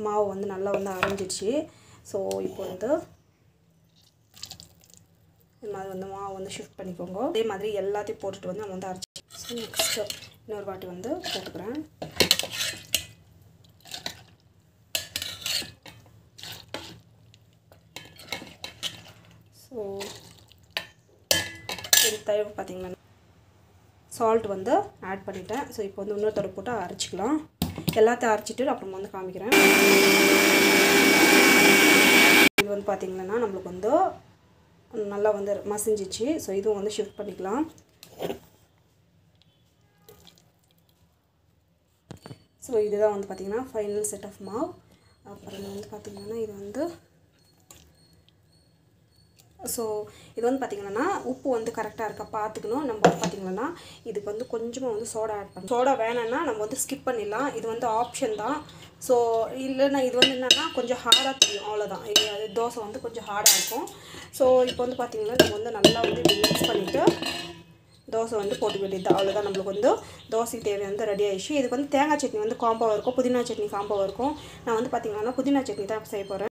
மாவு வந்து நல்லா வந்து அரைஞ்சிடுச்சு ஸோ இப்போ வந்து இது மாதிரி வந்து மாவு வந்து ஷிஃப்ட் பண்ணிக்கோங்க அதே மாதிரி எல்லாத்தையும் போட்டுட்டு வந்து நம்ம வந்து அரைச்சி ஸோ நெக்ஸ்ட்டு இன்னொரு வாட்டி வந்து போட்டுக்கிறேன் ஸோ இது தயவு பார்த்தீங்கன்னா சால்ட் வந்து ஆட் பண்ணிட்டேன் ஸோ இப்போ வந்து இன்னொரு தடவை போட்டு அரைச்சிக்கலாம் எல்லாத்தையும் அரைச்சிட்டு அப்புறமா வந்து காமிக்கிறேன் இது வந்து பார்த்திங்கன்னா நம்மளுக்கு வந்து நல்லா வந்து மசிஞ்சிச்சு ஸோ இதுவும் வந்து ஷிஃப்ட் பண்ணிக்கலாம் ஸோ இதுதான் வந்து பார்த்திங்கன்னா ஃபைனல் செட் ஆஃப் மாவ் அப்புறம் வந்து பார்த்திங்கன்னா இது வந்து ஸோ இது வந்து பார்த்திங்கன்னா உப்பு வந்து கரெக்டாக இருக்கா பார்த்துக்கணும் நம்ம வந்து பார்த்திங்கன்னா இதுக்கு வந்து கொஞ்சமாக வந்து சோடா ஆட் பண்ணணும் சோடா வேணாம்னா நம்ம வந்து ஸ்கிப் பண்ணிடலாம் இது வந்து ஆப்ஷன் தான் ஸோ இல்லைன்னா இது வந்து என்னென்னா கொஞ்சம் ஹார்டாக தெரியும் அவ்வளோதான் இது அது தோசை வந்து கொஞ்சம் ஹார்டாக இருக்கும் ஸோ இப்போ வந்து பார்த்திங்கன்னா நம்ம வந்து நல்லா வந்து இப்படி மிக்ஸ் பண்ணிவிட்டு தோசை வந்து போட்டு வேண்டியது அவ்வளோதான் நம்மளுக்கு வந்து தோசைக்கு தேவையானது ரெடி ஆயிடுச்சு இதுக்கு வந்து தேங்காய் சட்னி வந்து காம்பாவாக இருக்கும் புதினா சட்னி காம்பாவாக இருக்கும் நான் வந்து பார்த்திங்கன்னா புதினா சட்னி தான் செய்ய போகிறேன்